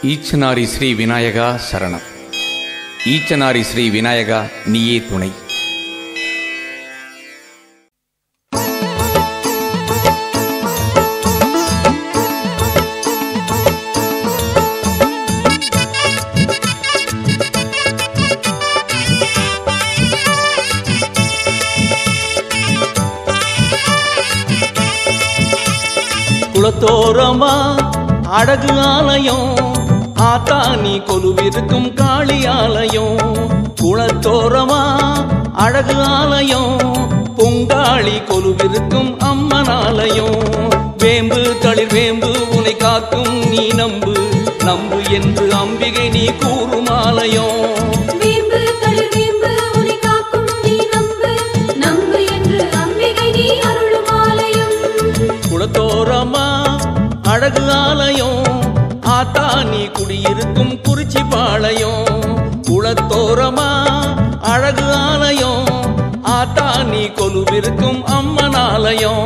ஈச்சனாரி ஸ்ரீ விநாயகா சரணம் ஈச்சனாரி ஸ்ரீ விநாயகா நீயே துணை குளத்தோரமா அழகு ஆலயம் ஆத்தானி கொலுவிருக்கும் காளி ஆலயம் குளத்தோரமா அழகு ஆலயம் பொங்காளி கொலுவிருக்கும் அம்மன் ஆலயம் வேம்பு தளிர் வேம்பு உனை காக்கும் நீ நம்பு நம்பு என்று அம்பிகை நீ கூறும் ஆலயம் வேம்பு தளிர் வேம்பு உனை காக்கும் நீ நம்பு நம்பு என்று அம்பிகை நீ அருளும் ஆலயம் குளத்தோரமா அழகு ஆலயம் ஆத்தா நீ குடியிருக்கும் குறிச்சி பாளையம் குளத்தோரமா அழகு ஆலயம் ஆத்தா நீ கொலுவிருக்கும் அம்மன் ஆலயம்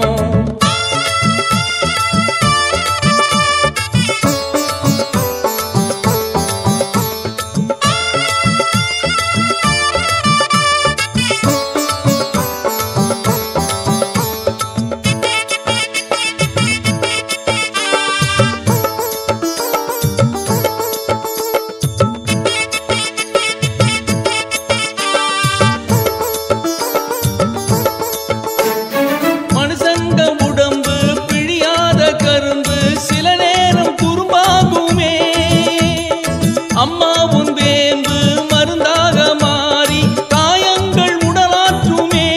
மனுஷங்க உடம்பு பிழியாத கரும்பு சில நேரம் குறும்பாகுமே அம்மாவும் வேம்பு மருந்தாக மாறி காயங்கள் உடலாற்றுமே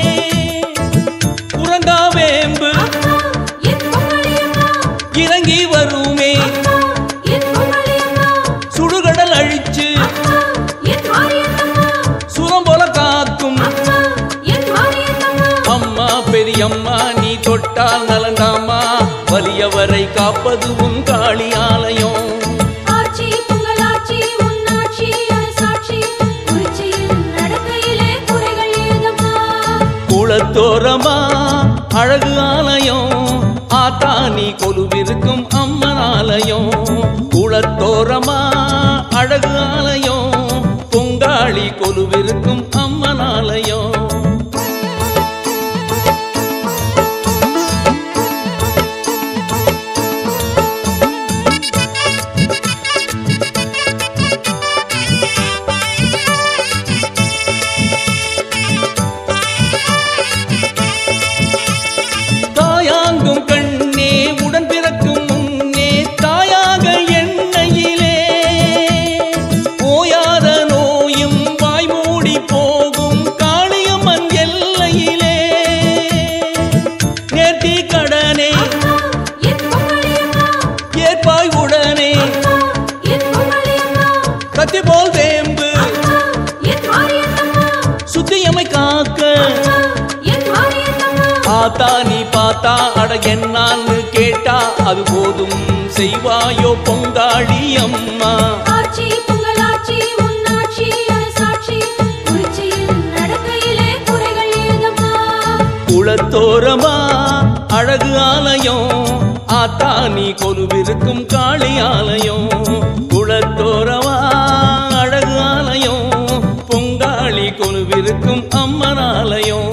உறங்கா வேம்பு அம்மா என் பொங்கலியம்மா இறங்கி வருமே அம்மா என் பொங்கலியம்மா சுடுகடல் அழிச்சு அம்மா என் மாரியத்தம்மா சுரம் போல காக்கும் அம்மா என் மாரியத்தம்மா அம்மா பெரியம்மா நீ தொட்டால் நலந்தாமா வலியவரை காப்பது உன் காளி ஆலயம் ஆட்சி பொங்கலாட்சி உன்னாட்சி அரசாட்சி குறிச்சியில் நடக்கையிலே குறைகள் ஏதம்மா குளத்தோரமா அழகு ஆலயம் ஆத்தா நீ கொலுவிருக்கும் அம்மன் ஆலயம் குளத்தோரமா அழகு ஆலயம் பொங்காளி கொலுவிருக்கும் அம்மன் ஆலயம் தாயாங்கும் கண்ணே உடன் பிறக்கும் முன்னே தாயாக எண்ணெயிலே ஓயாத நோயும் வாய்மூடி போகும் காளியம்மன் எல்லையிலே நேர்த்தி கடனே அம்மா என் பொங்கலியம்மா ஏற்பாய் உடனே அம்மா என் பொங்கலியம்மா கத்தி போல் வேம்பு அம்மா என் மாரியத்தம்மா சுத்தியமை காக்க அம்மா என் மாரியத்தம்மா ஆத்தா நீ பார்த்தா அட என்னான்னு கேட்டா அது போதும் செய்வாயோ பொங்காளி அம்மா ஆட்சி பொங்கலாட்சி உன்னாட்சி அரசாட்சி குறிச்சியில் நடக்கையிலே குறைகள் ஏதம்மா குளத்தோரமா அழகு ஆலயம் ஆத்தா நீ கொலுவிருக்கும் காளி ஆலயம் குளத்தோரமா அழகு ஆலயம் பொங்காளி கொலுவிருக்கும் அம்மன் ஆலயம்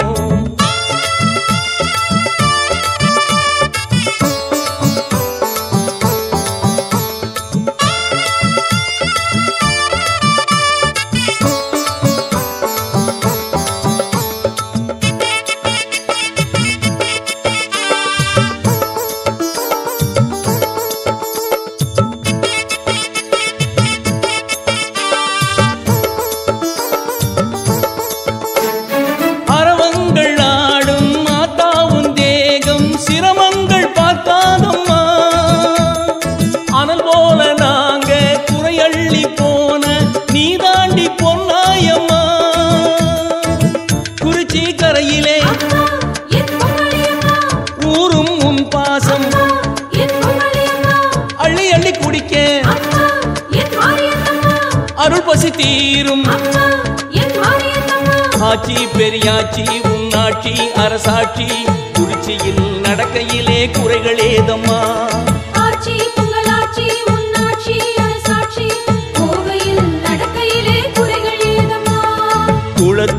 அரவங்கள் ஆடும் மாத்தாவும் தேகம் சிரமங்கள் பார்க்காதம்மா அனல் போல நாங்க குறையள்ளி போன நீதாண்டி பொன்னாயம்மா குறிச்சி கரையிலே அம்மா என் பொங்கலியம்மா ஊரும் உன் பாசம் அம்மா என் பொங்கலியம்மா அள்ளி அள்ளி குடிக்க அம்மா என் மாரியத்தம்மா அருள் பசி தீரும் அம்மா என் மாரியத்தம்மா ஆட்சி பெரியாட்சி உன்னாட்சி அரசாட்சி குறிச்சியில் நடக்கையிலே குறைகளேதம்மா ஆட்சி பொங்கலாட்சி உன்னாட்சி அரசாட்சி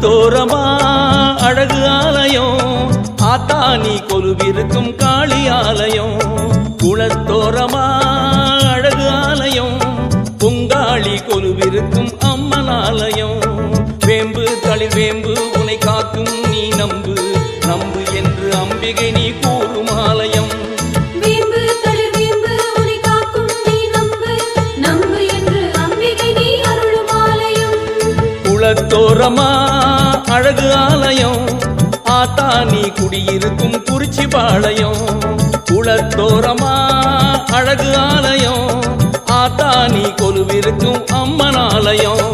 குளத்தோரமா அழகு ஆலயம் ஆத்தானி கொலுவிருக்கும் காளி ஆலயம் குளத்தோரமா அழகு ஆலயம் பொங்காளி கொலுவிருக்கும் அம்மன் ஆலயம் வேம்பு தளிர் வேம்பு உனை காக்கும் நீ நம்பு நம்பு என்று அம்பிகை நீ கூறும் ஆலயம் வேம்பு தளிர் வேம்பு உனை காக்கும் நீ நம்பு நம்பு என்று அம்பிகை நீ அருளும் ஆலயம் குளத்தோரமா அழகு ஆலயம் ஆத்தா நீ குடியிருக்கும் குறிச்சி பாளையம் குளத்தோரமா அழகு ஆலயம் ஆத்தா நீ கொலுவிருக்கும் அம்மன் ஆலயம்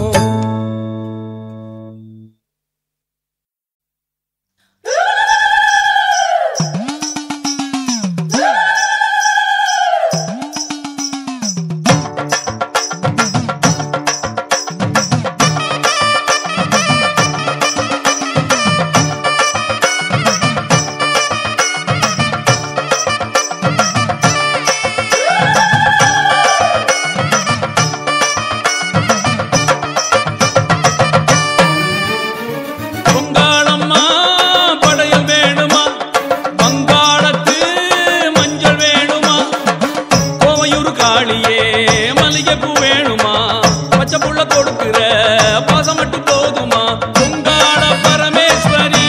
பொங்காளம்மா படையல் வேணுமா வங்காளத்து மஞ்சள் வேணுமா கோவையூர் காளியே மல்லிகைப்பூ வேணுமா பச்சை புள்ள கொடுக்கிற பாசம் மட்டும் போதுமா பொங்காள பரமேஸ்வரி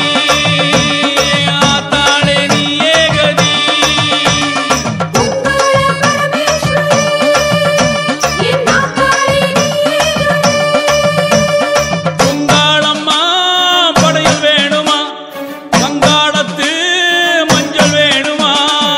ஆத்தாளே நீ ஏகதி பொங்காள பரமேஸ்வரி என் நாட்டாளே நீயே பொங்காளம்மா படையல் வேணுமா வங்காளத்து மஞ்சள் வேணுமா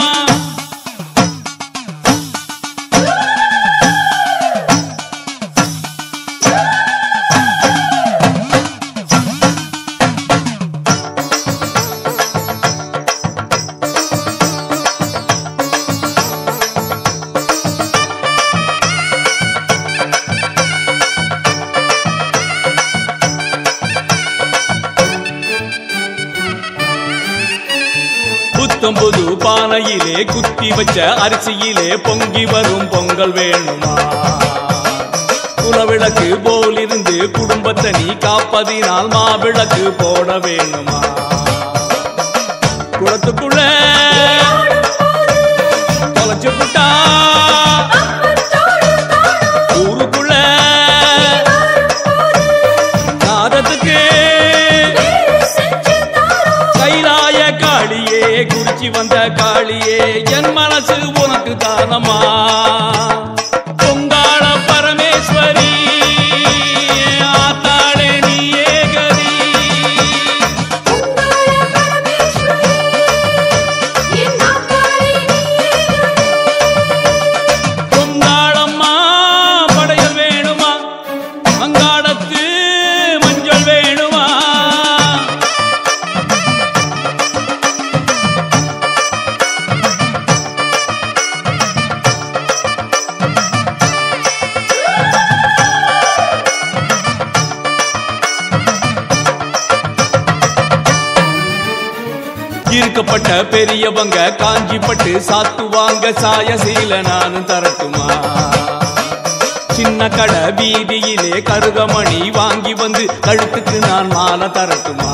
புத்தம் புது பானையிலே குத்தி வச்ச அரிசியிலே பொங்கி வரும் பொங்கல் வேணுமா குலவிளக்கு போல் இருந்து குடும்பத்தை நீ காப்பதினால் மாவிளக்கு போட வேணுமா குளத்துக்குள்ள தொலைச்சு புட்டா ஊருக்குள்ள நாதத்துக்கு கைலாய காளியே குறிச்சி வந்த காளியே என் மனசு உனக்கு தானமா பொங்காள பரமேஸ்வரி ஆத்தாளே நீ ஏகதி பொங்காள பரமேஸ்வரி என் நாட்டாளே நீயே பொங்காளம்மா படையல் வேணுமா மங்காளத்து மஞ்சள் வேணுமா இருக்கப்பட்ட பெரியவங்க காஞ்சிப்பட்டு சாத்துவாங்க சாயசீல நானும் தரட்டுமா சின்ன கடை வீதியிலே கருகமணி வாங்கி வந்து கழுத்துக்கு நான் மாலை தரட்டுமா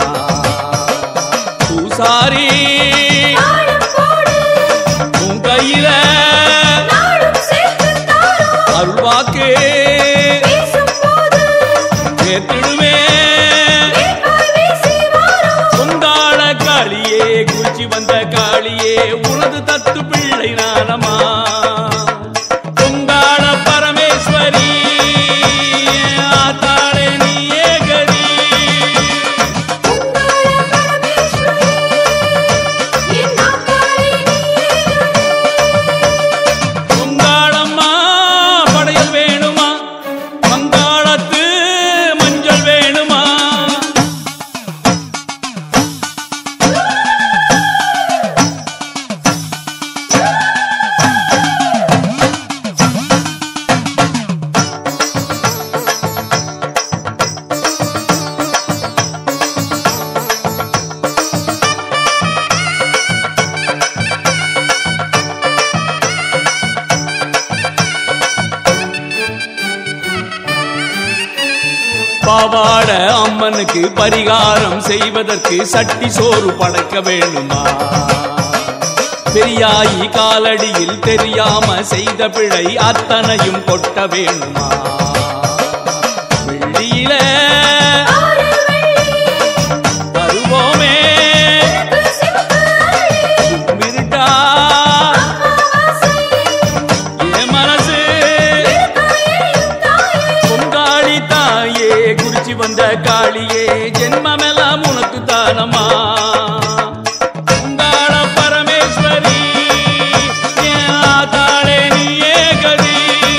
பூசாரி தாளம் போடு உன் கையில நாளும் சேர்த்து தாரும் அருள்வாக்கு பேசும்போது கேட்டுடுவேன் வேப்பாய் வீசி வாரும் பொங்காள காளியே குறிச்சி வந்த காளியே உனது தத்து பிள்ளை நானமா பொங்காள பரமேஸ்வரி ஆத்தாளே நீ ஏகதி பொங்காள பரமேஸ்வரி என் நாட்டாளே நீயே பாவாட அம்மனுக்கு பரிகாரம் செய்வதற்கு சட்டி சோறு படைக்க வேணுமா பெரியாயி காலடியில் தெரியாம செய்த பிழை அத்தனையும் கொட்ட வேணுமா வெள்ளியில தருவோமே மிருட்டா என் மனசு பொங்காளி தாயே குறிச்சி வந்த காளியே ஜென்மமெல்லாம் உனக்கு தானமா பொங்காள பரமேஸ்வரி என் ஆத்தாளே நீயே கதி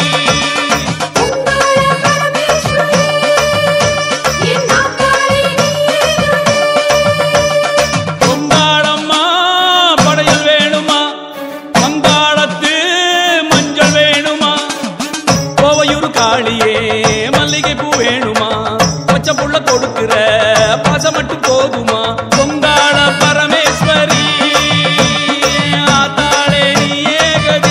பொங்காளம்மா படையல் வேணுமா மங்காளத்து மஞ்சள் வேணுமா கோவையூர் காளியே மல்லிகை பூ வேணுமா பச்சை புள்ள கொடுக்கிற பாசம் மட்டும் போதுமா பொங்காள பரமேஸ்வரி ஆத்தாளே நீயே கதி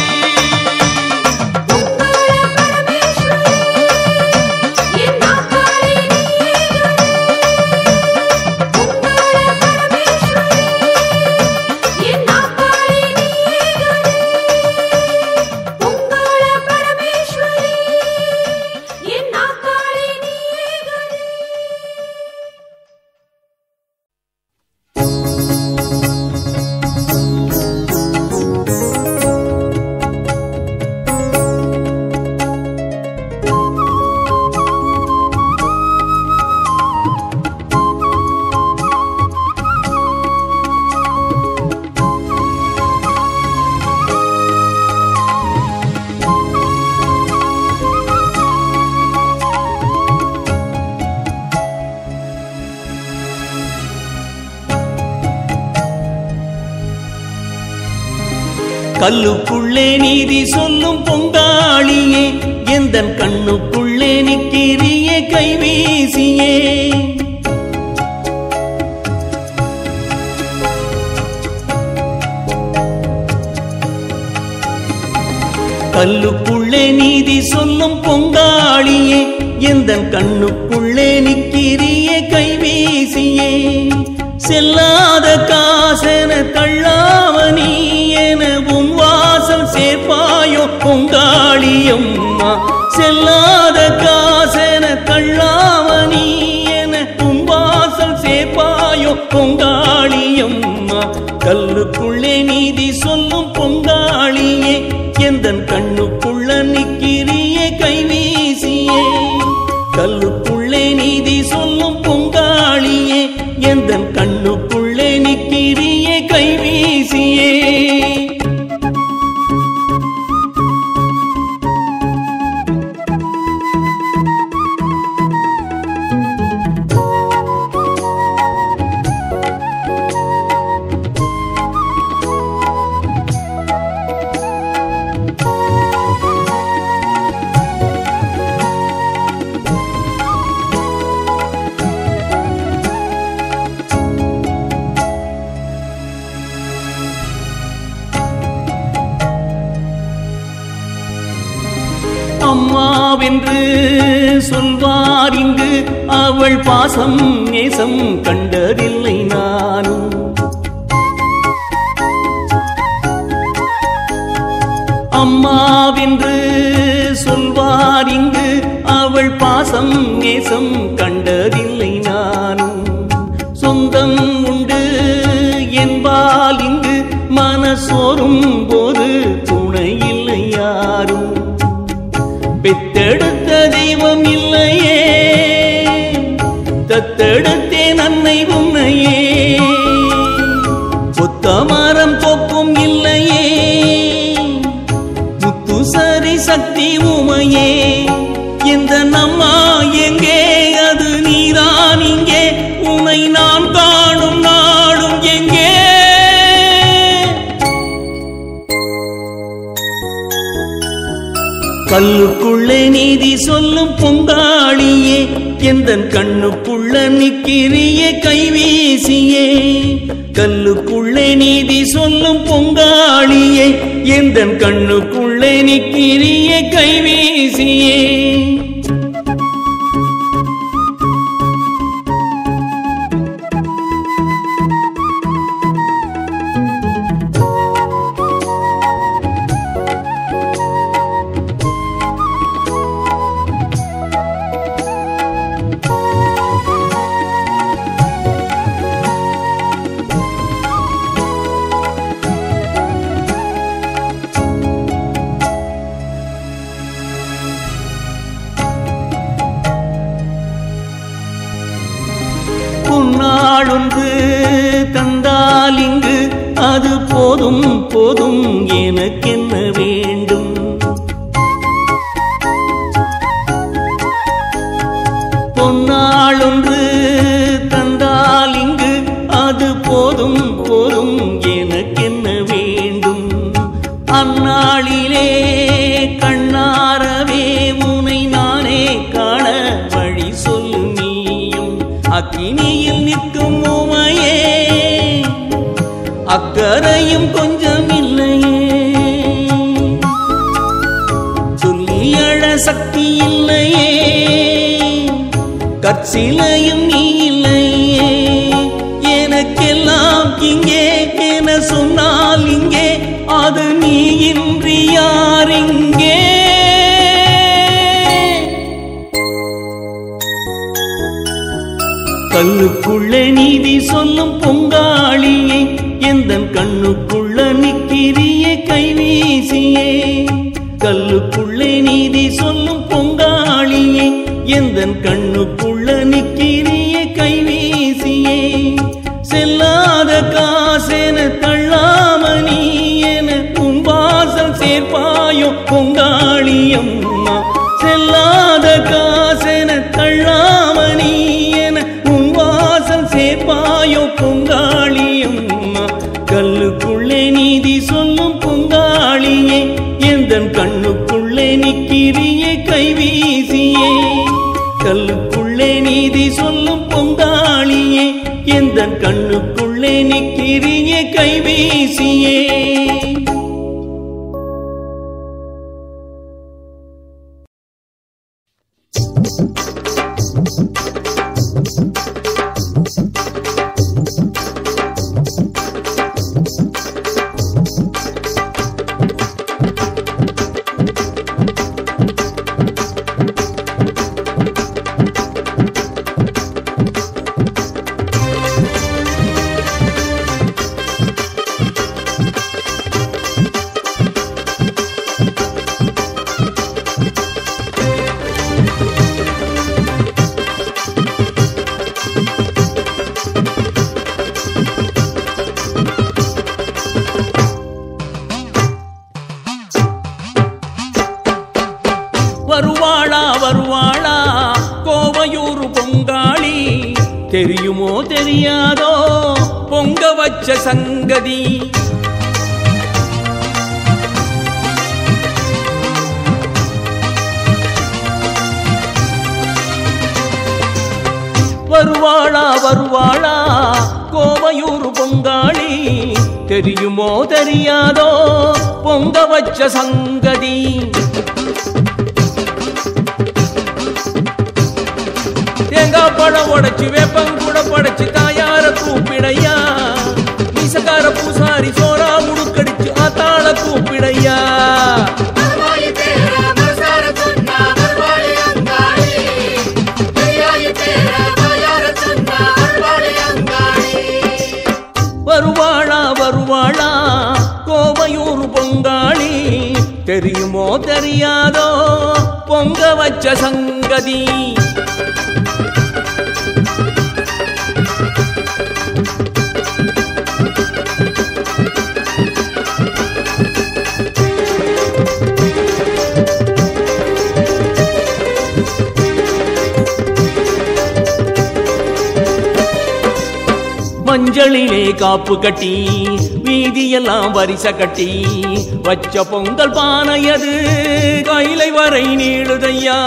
கல்லுக்குள்ளே நீதி சொல்லும் பொங்காளியே எந்தன் கண்ணுக்குள்ளே நிக்கிறிய கைவீசியே கல்லுக்குள்ளே நீதி சொல்லும் பொங்காளியே எந்தன் கண்ணுக்குள்ளே நிக்கிறிய கைவீசியே செல்லாத காசென தள்ளாம நீ என உன் வாசல் சேர்ப்பாயோ பொங்காளியம்மா செல்லாத காசென தள்ளாம நீ என உன் வாசல் சேர்ப்பாயோ பொங்காளியம்மா கல்லுக்குள்ளே நீதி சொல்லும் பொங்காளியே எந்தன் கண்ணுக்குள்ள நிக்கிறிய கைவீசியே கல்லுக்குள்ளே நீதி சொல்லும் பொங்காளியே எந்தன் கண்ணுக்குள்ளே நிக்கிறிய கைவீசியே அம்மாவென்று சொல்வார் இங்கு அவள் பாசம் நேசம் கண்டதில்லை நானும் அம்மாவென்று சொல்வார் இங்கு அவள் பாசம் நேசம் கண்டதில்லை நானும் சொந்தம் உண்டு என்பால் இங்கு மனசோரும் போது துணை இல்லை யாரும் பெத்தெடுத்த தெய்வம் இல்லையே தத்தெடுத்தேன் அன்னை உன்னையே புத்த மரம் கொப்பும் இல்லையே முத்து சரி சக்தி உமையே இந்த நம்மா எங்கே அது நீதான் இங்கே உனை நான் காணும் நாடும் எங்கே கல்லுக்குள்ளே நீதி சொல்லும் பொங்காளியே எந்தன் கண்ணுக்குள்ள நிக்கிறிய கைவீசியே கல்லுக்குள்ளே நீதி சொல்லும் பொங்காளியே எந்தன் கண்ணுக்குள்ளே நிக்கிறிய கைவீசியே பொன்னாளொன்று தந்தால் இங்கு அது போதும் போதும் எனக்கென்ன வேண்டும் பொன்னாளொன்று தந்தால் இங்கு அது போதும் போதும் எனக்கென்ன வேண்டும் அந்நாளிலே கண்ணாரவே முனை நானே காண வழி சொல்லு நீயும் அக்கினியில் நிற்கும் உமையே அக்கறையும் கொஞ்சம் இல்லையே சொல்லி அழ சக்தி இல்லையே கற்சிலையும் நீ இல்லையே எனக்கெல்லாம் இங்கே என சொன்னால் இங்கே அது நீ இன்றி யார் இங்கே கல்லுக்குள்ள நீதி சொல்லும் பொங்காளியே எந்தன் கண்ணுக்குள்ள நிக்கிறிய கைவீசியே கல்லுக்குள்ளே நீதி சொல்லும் பொங்காளியே எந்தன் கண்ணுக்குள்ள நிக்கிறிய கைவீசியே செல்லாத காசென தள்ளாம நீ என கும்பாசம் சேர்ப்பாயோ பொங்காளியம்மா செல்லாத காசென தள்ளாம நீ என உன் வாசல் சேர்ப்பாயோ பொங்காளியம்மா கல்லுக்குள்ளே நீதி சொல்லும் பொங்காளியே எந்தன் கண்ணுக்குள்ளே நிக்கிறிய கைவீசியே கல்லுக்குள்ளே நீதி சொல்லும் பொங்காளியே எந்தன் கண்ணுக்குள்ளே நிக்கிறிய கைவீசியே வருவாளா வருவாளா கோவையூர் பொங்காளி தெரியுமோ தெரியாதோ பொங்க வச்ச சங்கதி வருவாளா வருவாளா கோவையூர் பொங்காளி தெரியுமோ தெரியாதோ பொங்க வச்ச சங்கதி தேங்காய் பழம் உடைச்சு வேப்பங்கூட படைச்சு தாயார கூப்பிடையா மீசக்கார பூசாரி சோறா முடுக்கடிச்சு ஆத்தாள கூப்பிடையா வருவாயி தேர மனசார சொன்னா வருவாளி அங்காளி பெரியாயி தேர வாயார சொன்னா வருவாளி அங்காளி வருவாளா வருவாளா கோவையூர் பொங்காளி தெரியுமோ தெரியாதோ பொங்க வச்ச சங்கதி மஞ்சளிலே காப்பு கட்டி வீதியெல்லாம் வரிச கட்டி வச்ச பொங்கல் பானையது கைலை வரை நீளுதையா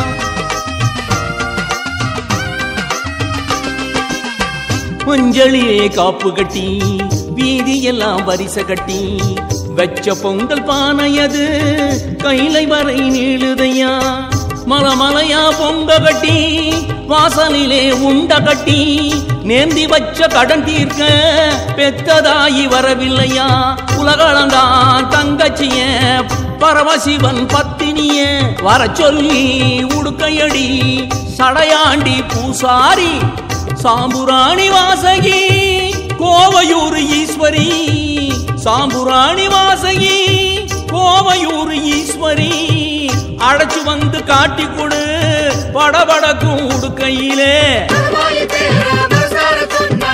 மஞ்சளிலே காப்பு கட்டி வீதியெல்லாம் வரிச கட்டி வச்ச பொங்கல் பானையது கைலை வரை நீளுதையா மலமலையா பொங்க கட்டி வாசலிலே உண்ட கட்டி நேர்ந்தி வச்ச கடன் தீர்க்க பெத்ததாயி வரவில்லையா உலகளந்தான் தங்கச்சிய பரமசிவன் பத்தினிய வர சொல்லி உடுக்கையடி சடையாண்டி பூசாரி சாம்புராணி வாசகி கோவையூர் ஈஸ்வரி சாம்புராணி வாசகி கோவையூர் ஈஸ்வரி அழைச்சு வந்து காட்டி கொடு படபடக்கும் உடுக்கையிலே வருவாயி தேர மனசார சொன்னா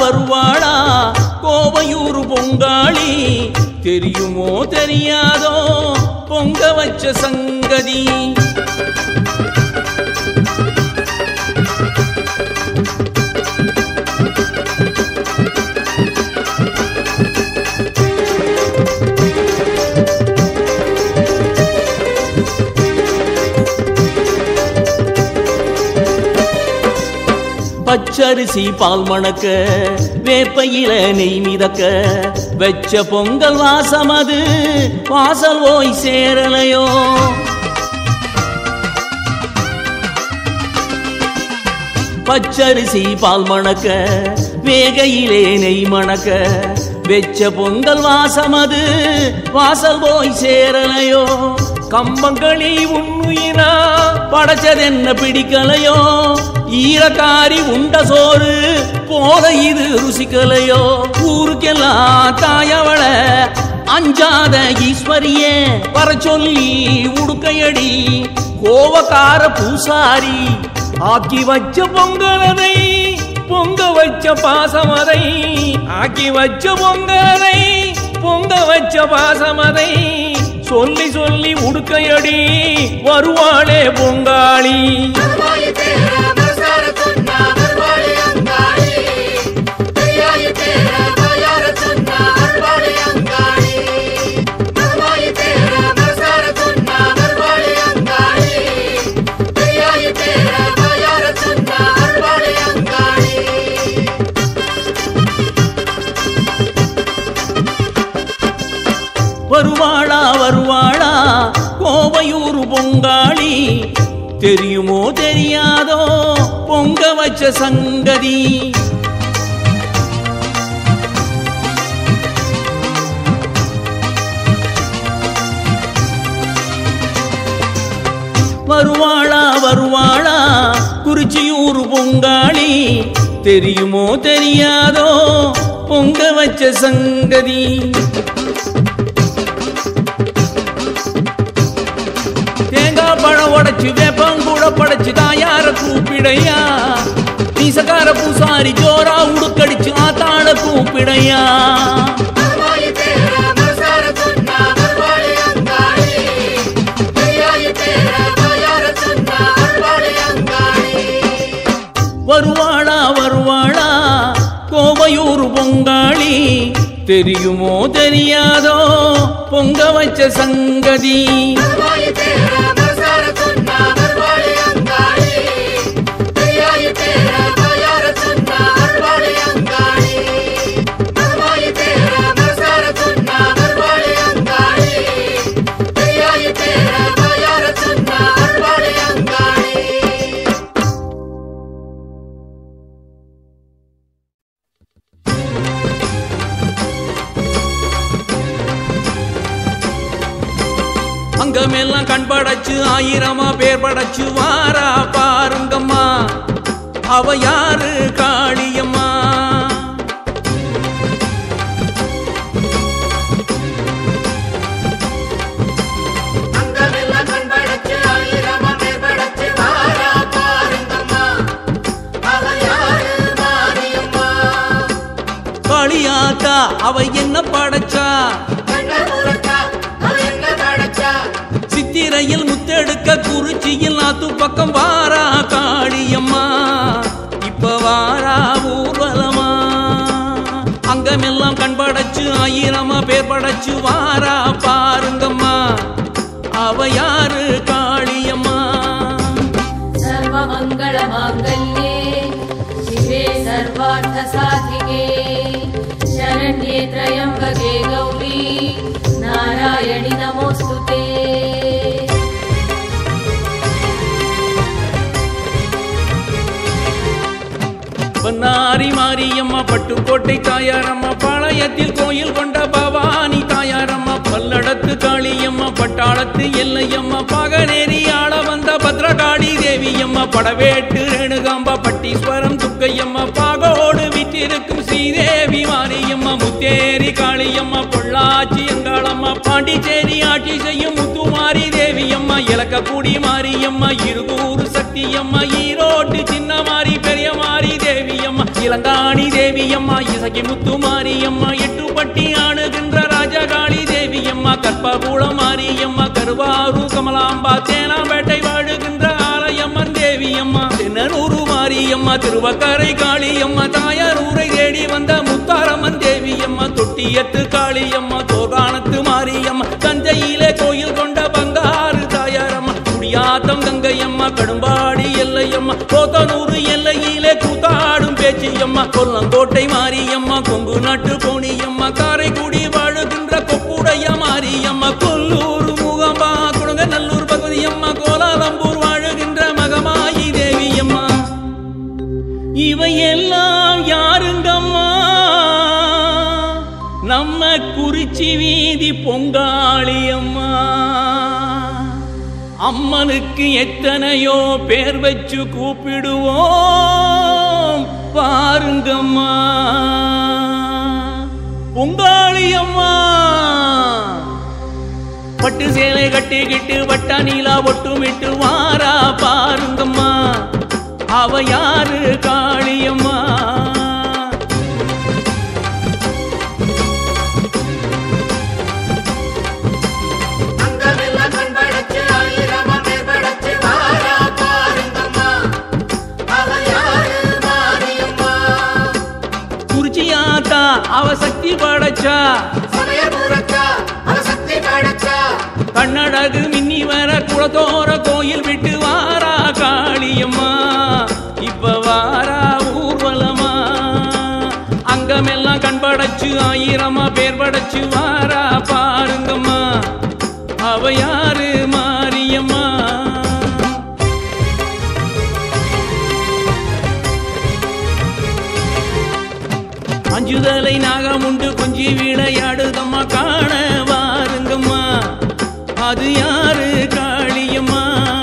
வருவாளா கோவையூர் பொங்காளி தெரியுமோ தெரியாதோ பொங்க வச்ச சங்கதி பச்சரிசி பால் மணக்க வேப்பையில நெய் மிதக்க வெச்ச பொங்கல் வாசம் அது வாசல் போய் சேரலையோ பச்சரிசி பால் மணக்க வேகையிலே நெய் மணக்க வெச்ச பொங்கல் வாசம் அது வாசல் போய் சேரலையோ கம்பங்களி உண்ணுயிரா படைச்சதென்ன பிடிக்கலையோ ஈரக்காரி உண்ட சோறு போல இது ருசிக்கலையோ ஊருக்கெல்லாம் தாயவள அஞ்சாத ஈஸ்வரிய வர சொல்லி உடுக்கையடி கோவக்கார பூசாரி ஆக்கி வச்ச பொங்கலதை பொங்க வச்ச பாசமதை ஆக்கி வச்ச பொங்கலை பொங்க வச்ச பாசமதை சொல்லி சொல்லி உடுக்கையடி வருவாளே பொங்காளி வருவாயி தேர மனசார சொன்னா வருவாளே அங்காளி தெரியாயி தேர வாயார சொன்னா வருவாளே அங்காளி வருவாயி தேர மனசார சொன்னா வருவாளே அங்காளி தெரியாயி தேர வாயார சொன்னா வருவாளே அங்காளி வருவாளா வருவாளா கோவையூர் பொங்காளி தெரியுமோ தெரியாதோ பொங்க வச்ச சங்கதி வருவாளா வருவாளா குறிச்சியூர் பொங்காளி தெரியுமோ தெரியாதோ பொங்க வச்ச சங்கதி தேங்காய் பழம் உடைச்சு வேப்பம் கூட படைச்சு தாயார கூப்பிடையா நீசக்கார பூசாரி ஜோரா உடுக்கடிச்சு ஆத்தாள கூப்பிடையா வருவாயி தேர மனசார சொன்னா வருவாளே அங்காளி தெரியாயி தேர வாயார சொன்னா வருவாளே அங்காளி வருவாளா வருவாளா கோவையூர் பொங்காளி தெரியுமோ தெரியாதோ பொங்க வச்ச சங்கதி வருவாயி தேர மனசார சொன்னா வருவாளே அங்காளி தெரியாயி தேர வாயார சொன்னா வருவாளே அங்காளி வருவாயி தேர மனசார சொன்னா வருவாளே அங்காளி தெரியாயி தேர வாயார சொன்னா வருவாளே அங்காளி அங்கமெல்லாம் கண் படைச்சு ஆயிரமா பேர் படைச்சு வாரா பாருங்கம்மா அவ யாரு காளியம்மா அங்கமெல்லாம் கண்படைச்சு ஆயிரமா மேற்படைச்சு வாரா பாருங்கம்மா அவ யாரு மாரியம்மா காளியாத்தா அவ என்ன படைச்சா கண்ணர் முரட்டா அவ என்ன படைச்சா சித்திரையில் முத்தெடுக்க குறிச்சியில் நாத்து பக்கம் வாரா காளியம்மா இப்ப வாரா ஊர்வலமா அங்கமெல்லாம் கண் படைச்சு ஆயிரமா பேர் படைச்சு வாரா பாருங்கம்மா அவ யாரு காளியம்மா सर्वमङ्गलमाङ्गल्ये शिवे सर्वार्थसाधिके शरण्ये त्र्यम्बके गौरी नारायणि नमोऽस्तु ते பொன்னாரி மாரியம்மா பட்டுக்கோட்டை தாயாரம்மா பாளையத்தில் கோயில் கொண்ட பவானி தாயாரம்மா பல்லடத்து காளியம்மா பட்டாளத்து எல்லையம்மா பகனேரி ஆள வந்த பத்ரகாளி தேவியம்மா படவேட்டு ரேணுகாம்பா பட்டீஸ்வரம் துக்கையம்மா பாகோடு விற்றிருக்கும் ஸ்ரீதேவி மாரியம்மா முத்தேரி காளியம்மா பொள்ளாச்சி எங்காளம்மா பாண்டிச்சேரி ஆட்சி செய்யும் முத்துமாரி தேவியம்மா இலக்கக்கூடி மாரியம்மா இருகூர் சக்தியம்மா ஈரோட்டு சின்ன மாரி பெரிய மாரி தேவியம்மா இளங்காணி தேவியம்மா இசகி முத்து மாரியம்மா எட்டுப்பட்டி ஆடுகின்ற ராஜகாளி தேவியம்மா கற்பகூளம் மாரியம்மா கருவாரு கமலாம்பா தேனாம்பேட்டை வாழுகின்ற ஆலயம்மன் தேவியம்மா தென்னனூரு மாரியம்மா திருவக்கரை காளியம்மா தாயாரூரை தேடி வந்த முத்தாரம்மன் தேவியம்மா தொட்டியத்து காளியம்மா தோகானத்து மாரியம்மா தஞ்சையிலே கோயில் கொண்ட பங்காறு தாயாரம்மா குடியாத்தம் கங்கையம்மா கடும்பாடி எல்லையம்மா கோத்தனூர் எல்லையிலே கூத்தாடும் பேச்சியம்மா கொல்லங்கோட்டை மாரியம்மா கொங்கு நாட்டு கோணியம்மா காரைக்குடி வாழுகின்ற கொப்புடைய மாரியம்மா கொல்லூர் முகம்பா குடுங்க நல்லூர் பகுதியம்மா கோலாலம்பூர் வாழுகின்ற மகமாயி தேவியம்மா இவை எல்லாம் யாருங்கம்மா நம்ம குறிச்சி வீதி பொங்காளியம்மா அம்மனுக்கு எத்தனையோ பேர் வச்சு கூப்பிடுவோம் பாருங்கம்மா பொங்காளியம்மா பட்டு சேலை கட்டிக்கிட்டு வட்ட நீலா ஒட்டுமிட்டு வாரா பாருங்கம்மா அவ யாரு காளியம்மா அங்கமெல்லாம் கண்படைச்சு ஆயிரமா மேற்படைச்சு வாரா பாருங்கம்மா அவ யாரு மாரியம்மா குறிச்சியாத்தா அவ சக்தி படைச்சா சமயபுரத்தா அவ சக்தி படைச்சா கண்ணழகு மின்னி வர குளத்தோர கோயில் விட்டு வாரா காளியம்மா இப்ப வாரா ஊர்வலமா அங்கமெல்லாம் கண் படைச்சு ஆயிரமா பேர் படைச்சு வாரா பாருங்கம்மா அவ யாரு மாரியம்மா அஞ்சுதலை நாகமுண்டு கொஞ்சி விளையாடுதம்மா காண வாருங்கம்மா அது யாரு காளியம்மா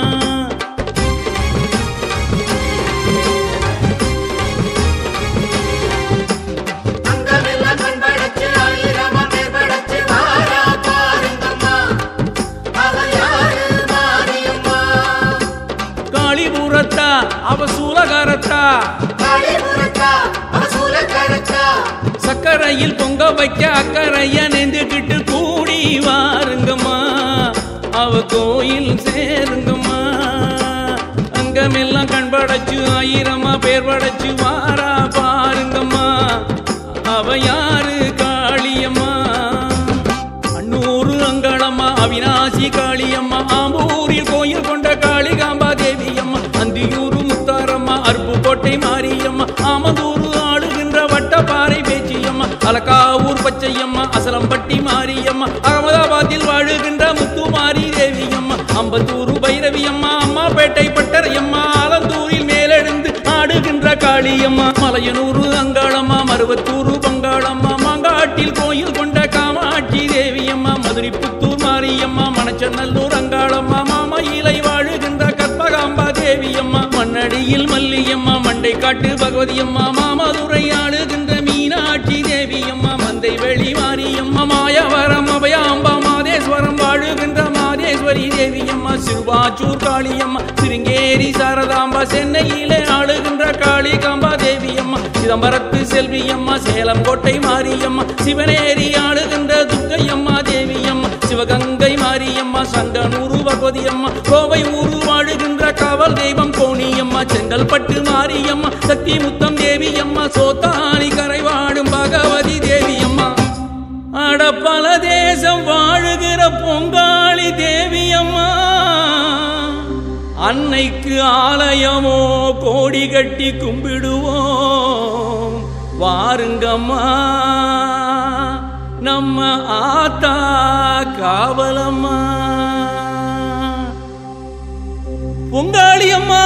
அங்கமெல்லாம் கண்படைச்சு ஆயிரமா மேற்படைச்சு வாரா பாருங்கம்மா அவ யாரு மாரியம்மா காளிபுரத்தா அவ சூலகாரத்தா காளிபுரத்தா அவ சூலக்கரத்தா சக்கரையில் பொங்க வைக்க அக்கறைய நெந்துக்கிட்டு கூடி வாருங்கம்மா அவ கோயில் சேருங்கம்மா அங்கமெல்லாம் கண் படைச்சு ஆயிரமா பேர் படைச்சு வாரா பாருங்கம்மா அவ யாரு காளியம்மா அன்னூறு அங்களம்மா அவினாசி காளியம்மா ஆம்பூரில் கோயில் கொண்ட காளிகாம்பா தேவியம்மா அந்தியூரு முத்தாரம்மா அருப்புக்கோட்டை மாரியம்மா ஆமதூரு ஆடுகின்ற வட்டப்பாறை பேச்சியம்மா அலக்காவூர் பச்சையம்மா அசலம்பட்டி மாரியம்மா அகமதாபாத்தில் வாழுகின்ற முத்துமாரி தேவியம்மா அம்பத்தூரு பைரவியம்மா அம்மாப்பேட்டை பட்டரையம்மா ஆலந்தூரில் மேலெழுந்து ஆடுகின்ற காளியம்மா மலையனூரு அங்காளம்மா மருவத்தூரு பங்காளம்மா மாங்காட்டில் கோயில் கொண்ட காமாட்சி தேவியம்மா மதுரை புத்தூர் மாரியம்மா மணச்சநல்லூர் அங்காளம்மா மாமயிலை வாழுகின்ற கற்பகாம்பா தேவியம்மா மண்ணடியில் மல்லியம்மா மண்டை காட்டு பகவதியம்மா மாமதுரை ஆளுகின்ற மீனாட்சி தேவியம்மா மந்தை வெளி மாரியம்மா மாயவரம் அபயாம்பா மாதேஸ்வரம் வாழுகின்ற மாதேஸ்வரி தேவியம்மா சிறுவாச்சூர் காளியம்மா சிருங்கேரி சாரதாம்பா சென்னையிலே ஆளுகின்ற காளிகாம்பா தேவியம்மா சிதம்பரத்து செல்வியம்மா சேலம் கோட்டை மாரியம்மா சிவனேரி ஆளுகின்ற துர்க்கையம்மா தேவியம்மா சிவகங்கை மாரியம்மா சங்கனூரு பகவதியம்மா கோவை ஊரு வாழுகின்ற காவல் தெய்வம் கோணியம்மா செங்கல்பட்டு மாரியம்மா சக்தி முத்தம் தேவியம்மா சோத்தானி கரைவாடும் பகவதி தேவியம்மா அட பல தேசம் வாழுகிற பொங்காளி தேவியம்மா அன்னைக்கு ஆலயமோ கோடி கட்டி கும்பிடுவோம் வாருங்கம்மா நம்ம ஆத்தா காவலம்மா பொங்காளியம்மா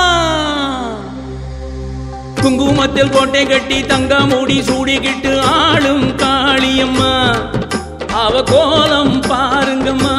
குங்குமத்தில் கோட்டை கட்டி தங்க மூடி சூடிக்கிட்டு ஆளும் காளியம்மா அவ கோலம் பாருங்கம்மா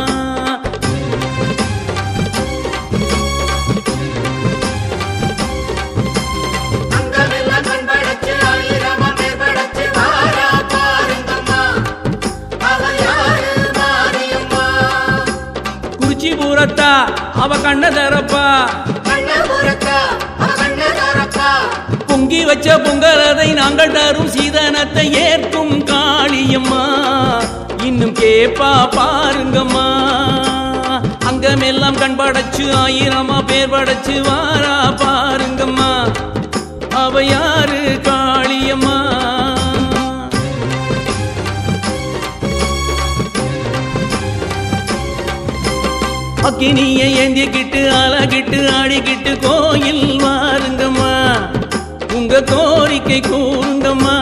அங்கமெல்லாம் கண்படைச்சு ஆயிரமா மேற்படைச்சு வாரா பாருங்கம்மா அவ யாரு மாரியம்மா குறிச்சி பூரத்தா அவ கண்ண தரப்பா கண்ணபுரத்தா அவ கண்ணதாரப்பா பொங்கி வச்ச பொங்கலதை நாங்கள் தரும் சீதனத்தை ஏற்கும் காளியம்மா இன்னும் கேப்பா பாருங்கம்மா அங்கமெல்லாம் கண் படைச்சு ஆயிரமா பேர் படைச்சு வாரா பாருங்கம்மா அவ யாரு காளியம்மா அக்கினிய ஏந்திக்கிட்டு அழகிட்டு ஆடிக்கிட்டு கோயில் வாருங்கம்மா உங்க கோரிக்கை கூறுங்கம்மா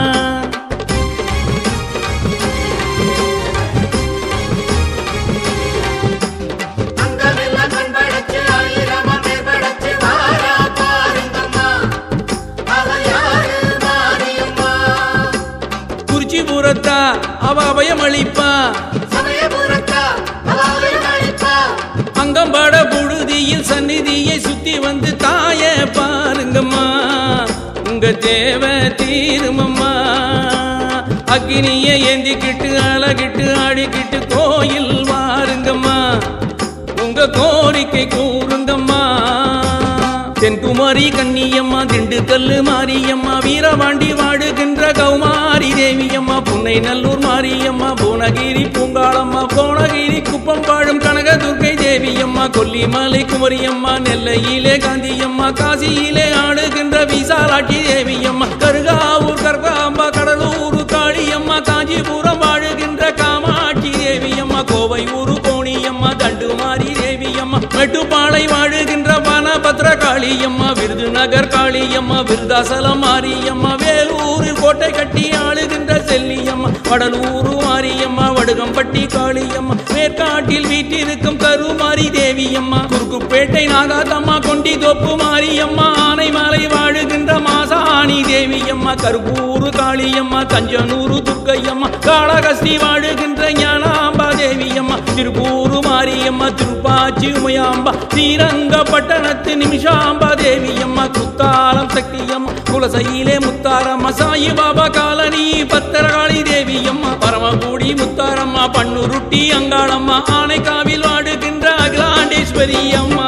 அங்கமெல்லாம் கண்படைச்சு ஆயிரமா மேற்படைச்சு வாரா பாருங்கம்மா அவ யாரு மாரியம்மா குறிச்சி புறத்தா அவ அபயம் அளிப்பா சமயபுரத்தா அவ அளிப்பா அங்கம்பட புழுதியில் சந்நிதியை சுத்தி வந்து தாய பாருங்கம்மா உங்க தேவ தீருமம்மா அக்னியை ஏந்திக்கிட்டு அழகிட்டு ஆடிக்கிட்டு கோயில் வாருங்கம்மா உங்க கோரிக்கை கூறுங்கம்மா தென்குமாரி கன்னியம்மா திண்டுக்கல்லு மாரியம்மா வீரபாண்டி வாடுகின்ற கௌமாரி தேவியம்மா புன்னை நல்லூர் மாரியம்மா புவனகிரி பூங்காளம்மா கோணகிரி குப்பம் வாழும் கனகதுர்க்கை தேவியம்மா கொல்லிமலை குமரியம்மா நெல்லையிலே காந்தியம்மா காசியிலே ஆடுகின்ற விசாலாட்சி தேவியம்மா கருகாவூர் கர்காம்பா கடலூர் காளியம்மா காஞ்சிபுரம் வாழுகின்ற காமாட்சி தேவியம்மா கோவை ஊரு கோணியம்மா தண்டுமாரி தேவியம்மா மெட்டுப்பாளை வாழுகின்ற வனபத்ர காளியம்மா விருதுநகர் காளியம்மா விருதாசலம் மாரியம்மா வேலூரில் கோட்டை கட்டி ஆளுகின்ற செல்லியம்மா வடலூரு மாரியம்மா வடுகம்பட்டி காளியம்மா மேற்காட்டில் வீட்டிருக்கும் கருமாரி தேவியம்மா குறுக்குப்பேட்டை நாகாத்தம்மா கொண்டி தோப்பு மாரியம்மா ஆனைமலை வாழுகின்ற மாசாணி தேவியம்மா கருப்பூரு காளியம்மா தஞ்சனூரு துர்க்கையம்மா காளகஸ்தி வாழுகின்ற ஞானாம்பா தேவியம்மா திருப்பூரு மாரியம்மா திருப்பாச்சி உமையாம்பா ஸ்ரீரங்கப்பட்டணத்து நிமிஷாம்பா தேவியம்மா குத்தாலம் சக்தியம்மா குலசையிலே முத்தாரம்மா சாயி பாபா காலனி பத்திரகாளி தேவியம்மா பரமகுடி முத்தாரம்மா பன்னுருட்டி அங்காளம்மா ஆனைக்காவில் வாடுகின்ற அகிலாண்டேஸ்வரி அம்மா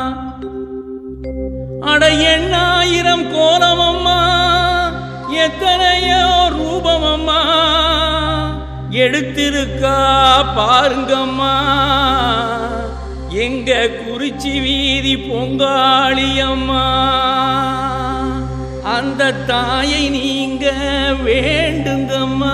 அட எண்ணாயிரம் கோலமம்மா எத்தனையோ ரூபமம்மா எடுத்திருக்கா பாருங்கம்மா எங்க குறிச்சி வீதி பொங்காளியம்மா அந்த தாயை நீங்க வேண்டுங்கம்மா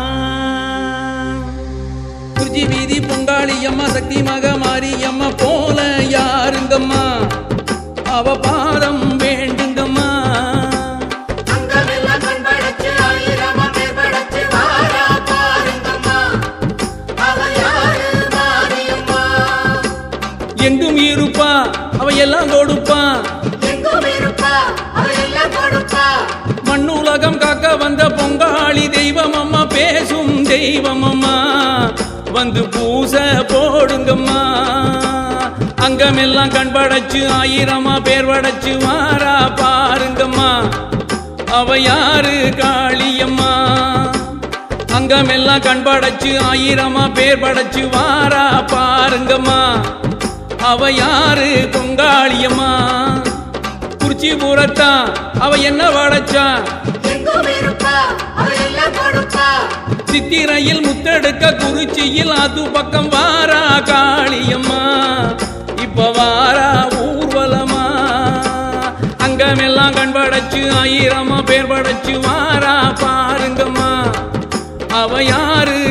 குறிச்சி வீதி பொங்காளியம்மா சக்தி மக மாரியம்மா போல யாருங்கம்மா அவ பாதம் வேண்டுங்கம்மா அங்கமெல்லாம் கண்படைச்சு ஆயிரமா மேற்படைச்சு வாரா பாருங்கம்மா அவ யாரு மாரியம்மா எங்கும் இருப்பா அவ எல்லாம் கொடுப்பா எங்கும் இருப்பா அவ எல்லாம் கொடுப்பா மண்ணுலகம் காக்க வந்த பொங்காளி தெய்வம் அம்மா பேசும் தெய்வம் அம்மா வந்து பூச போடுங்கம்மா அங்கமெல்லாம் கண் படைச்சு ஆயிரமா பேர் படைச்சு வாரா பாருங்கம்மா அவ யாரு காளியம்மா அங்கமெல்லாம் கண் படைச்சு ஆயிரமா பேர் படைச்சு வாரா பாருங்கம்மா அவ யாரு பொங்காளியம்மா குறிச்சி பூரத்தா அவ என்ன வளைச்சா எங்கும் இருப்பா அவ எல்லாம் கொடுப்பா சித்திரையில் முத்தெடுக்க குறிச்சியில் அது பக்கம் வாரா காளியம்மா இப்ப வாரா ஊர்வலமா அங்கமெல்லாம் கண் படைச்சு ஆயிரமா பேர் படைச்சு வாரா பாருங்கம்மா அவ யாரு